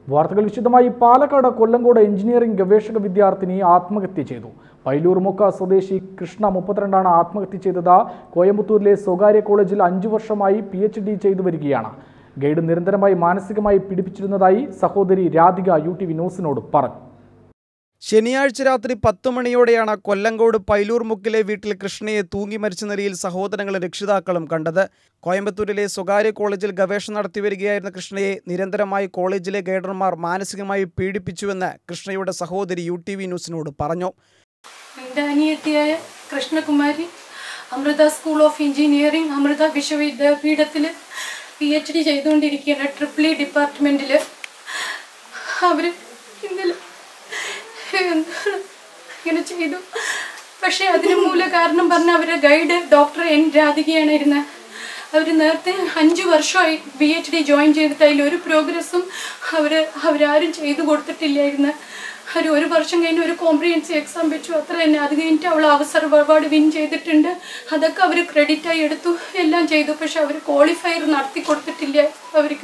വാർത്തകൾ വിശദമായി പാലക്കാട് കൊല്ലങ്കോട് എഞ്ചിനീയറിംഗ് ഗവേഷക വിദ്യാർത്ഥിനി ആത്മഹത്യ ചെയ്തു പൈലൂർമുക്ക സ്വദേശി കൃഷ്ണ മുപ്പത്തിരണ്ടാണ് ആത്മഹത്യ ചെയ്തത് കോയമ്പത്തൂരിലെ സ്വകാര്യ കോളേജിൽ അഞ്ചു വർഷമായി പി എച്ച് ഡി ചെയ്തു വരികയാണ് ഗൈഡ് നിരന്തരമായി മാനസികമായി പീഡിപ്പിച്ചിരുന്നതായി സഹോദരി രാധിക യു ടി വി ന്യൂസിനോട് പറഞ്ഞു ശനിയാഴ്ച രാത്രി പത്ത് മണിയോടെയാണ് കൊല്ലങ്കോട് പൈലൂർ മുക്കിലെ വീട്ടിൽ കൃഷ്ണയെ തൂങ്ങി മരിച്ച നിലയിൽ സഹോദരങ്ങളും രക്ഷിതാക്കളും കണ്ടത് കോയമ്പത്തൂരിലെ സ്വകാര്യ കോളേജിൽ ഗവേഷണം നടത്തിവരികയായിരുന്ന കൃഷ്ണയെ നിരന്തരമായി കോളേജിലെ ഗൈഡർമാർ മാനസികമായി പീഡിപ്പിച്ചുവെന്ന് കൃഷ്ണയുടെ സഹോദരി യു ടി വി ന്യൂസിനോട് പറഞ്ഞു എൻ്റെ അനിയത്തിയായ Krishnakumari Amrita school of engineering Amrita വിശ്വവിദ്യാപീഠത്തിൽ പി എച്ച് ഡി ചെയ്തുകൊണ്ടിരിക്കുകയാണ് ട്രിപ്പിൾ ഇ ഡിപ്പാർട്ട്മെൻറ്റിൽ അവർ ഇന്നലെ എന്താണ് ഇങ്ങനെ ചെയ്തു പക്ഷേ അതിന് മൂല കാരണം പറഞ്ഞ അവരുടെ ഗൈഡ് ഡോക്ടർ എൻ രാധികയാണ് ഇരുന്നത് അവർ നേരത്തെ അഞ്ച് വർഷമായി ബി എച്ച് ഡി ജോയിൻ ചെയ്തിട്ട് അതിൽ ഒരു പ്രോഗ്രസ്സും അവർ അവരാരും ചെയ്തു കൊടുത്തിട്ടില്ലായിരുന്നു ഒരു ഒരു വർഷം കഴിഞ്ഞ് ഒരു കോംപ്രിഹെൻസീവ് എക്സാം വെച്ചു അത്ര തന്നെ അത് കഴിഞ്ഞിട്ട് അവൾ അവസര അവാർഡ് വിൻ ചെയ്തിട്ടുണ്ട് അതൊക്കെ അവർ ക്രെഡിറ്റായി എടുത്തു എല്ലാം ചെയ്തു പക്ഷെ അവർ ക്വാളിഫയർ നടത്തി കൊടുത്തിട്ടില്ല അവർക്ക്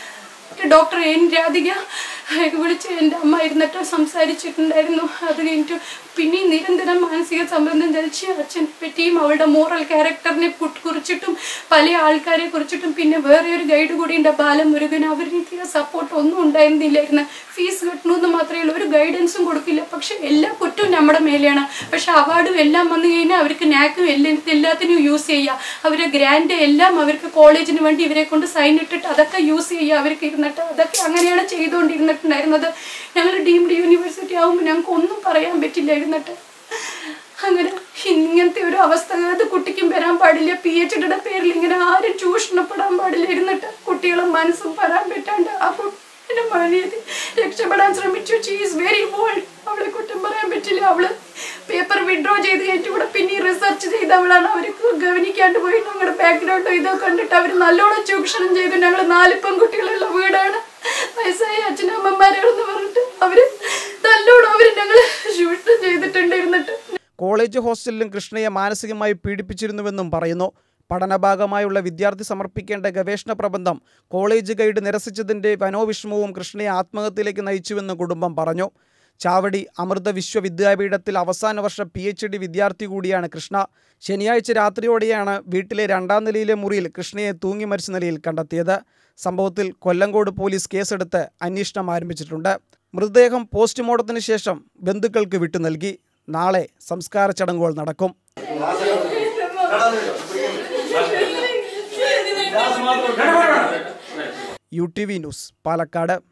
ഡോക്ടർ എൻ രാധിക വിളിച്ച് എൻ്റെ അമ്മ ഇരുന്നിട്ട് സംസാരിച്ചിട്ടുണ്ടായിരുന്നു അത് കഴിഞ്ഞിട്ട് പിന്നെയും നിരന്തരം മാനസിക സമ്മർദ്ദം ചലിച്ച് അച്ഛനെ പറ്റിയും അവളുടെ മോറൽ ക്യാരക്ടറിനെ കുട്ട് കുറിച്ചിട്ടും പല ആൾക്കാരെ കുറിച്ചിട്ടും പിന്നെ വേറെ ഒരു ഗൈഡ് കൂടി ഉണ്ട് ബാലമുരുകൻ അവരുടെ സപ്പോർട്ട് ഒന്നും ഉണ്ടായിരുന്നില്ലായിരുന്നു ഫീസ് കെട്ടണമെന്ന് മാത്രമേ ഉള്ളൂ ഒരു ഗൈഡൻസും കൊടുക്കില്ല പക്ഷെ എല്ലാ കുറ്റവും നമ്മുടെ മേലെയാണ് പക്ഷെ അവാർഡും എല്ലാം വന്നു കഴിഞ്ഞാൽ അവർക്ക് നാക്കും എല്ലാം എല്ലാത്തിനും യൂസ് ചെയ്യുക അവരെ ഗ്രാൻഡ് എല്ലാം അവർക്ക് കോളേജിന് വേണ്ടി ഇവരെ കൊണ്ട് സൈൻ ഇട്ടിട്ട് അതൊക്കെ യൂസ് ചെയ്യുക അവർക്ക് ഇരുന്നിട്ട് അതൊക്കെ അങ്ങനെയാണ് ചെയ്തുകൊണ്ടിരുന്നിട്ടുണ്ടായിരുന്നത് ഞങ്ങൾ ഡീംഡ് യൂണിവേഴ്സിറ്റി ആകുമ്പോൾ ഞങ്ങൾക്ക് ഒന്നും പറയാൻ പറ്റില്ല ഇരുന്നിട്ട് അങ്ങനെ ഇങ്ങനത്തെ ഒരു അവസ്ഥ ഏത് കുട്ടിക്കും വരാൻ പാടില്ല പി എച്ച് ഡിയുടെ പേരിൽ ഇങ്ങനെ ആരും ചൂഷണപ്പെടാൻ പാടില്ല ഇരുന്നിട്ട് കുട്ടികളെ മനസ്സും പറയാൻ പറ്റാണ്ട് ആ കുട്ടിയുടെ മഴയത് രക്ഷപ്പെടാൻ ശ്രമിച്ചു ചീസ് വെരി ബോൾഡ് അവളെ കുറ്റം പറയാൻ പറ്റില്ല അവള് പേപ്പർ വിഡ്രോ ചെയ്ത് കഴിഞ്ഞിട്ട് ഇവിടെ പിന്നെ റിസർച്ച് ചെയ്ത അവളാണ് അവർക്ക് ഗവനിക്കാണ്ട് പോയി ഞങ്ങളുടെ ബാക്ക്ഗ്രൗണ്ടോ ഇതോ കണ്ടിട്ട് അവർ നല്ലോണം ചൂഷണം ചെയ്തു ഞങ്ങൾ നാല് പെൺകുട്ടികളുള്ള വീടാണ് വയസ്സായ അച്ഛനമ്മമാരാണെന്ന് പറഞ്ഞിട്ട് അവര് നല്ലോണം അവര് ഞങ്ങള് ചൂഷണം ചെയ്തിട്ടുണ്ടായിരുന്നിട്ട് കോളേജ് ഹോസ്റ്റലിലും കൃഷ്ണയെ മാനസികമായി പീഡിപ്പിച്ചിരുന്നുവെന്നും പറയുന്നു പഠനഭാഗമായുള്ള വിദ്യാർത്ഥി സമർപ്പിക്കേണ്ട ഗവേഷണ പ്രബന്ധം കോളേജ് ഗൈഡ് നിരസിച്ചതിൻ്റെ മനോവിഷമവും കൃഷ്ണയെ ആത്മഹത്യയിലേക്ക് നയിച്ചുവെന്ന് കുടുംബം പറഞ്ഞു ചാവടി അമൃത വിശ്വവിദ്യാപീഠത്തിൽ അവസാന വർഷ പി എച്ച് ഡി വിദ്യാർത്ഥി കൂടിയാണ് കൃഷ്ണ ശനിയാഴ്ച രാത്രിയോടെയാണ് വീട്ടിലെ രണ്ടാം നിലയിലെ മുറിയിൽ കൃഷ്ണയെ തൂങ്ങി മരിച്ച നിലയിൽ കണ്ടെത്തിയത് സംഭവത്തിൽ കൊല്ലങ്കോട് പോലീസ് കേസെടുത്ത് അന്വേഷണം ആരംഭിച്ചിട്ടുണ്ട് മൃതദേഹം പോസ്റ്റ്മോർട്ടത്തിന് ശേഷം ബന്ധുക്കൾക്ക് വിട്ടു നൽകി നാളെ സംസ്കാര ചടങ്ങുകൾ നടക്കും U T V news Palakkad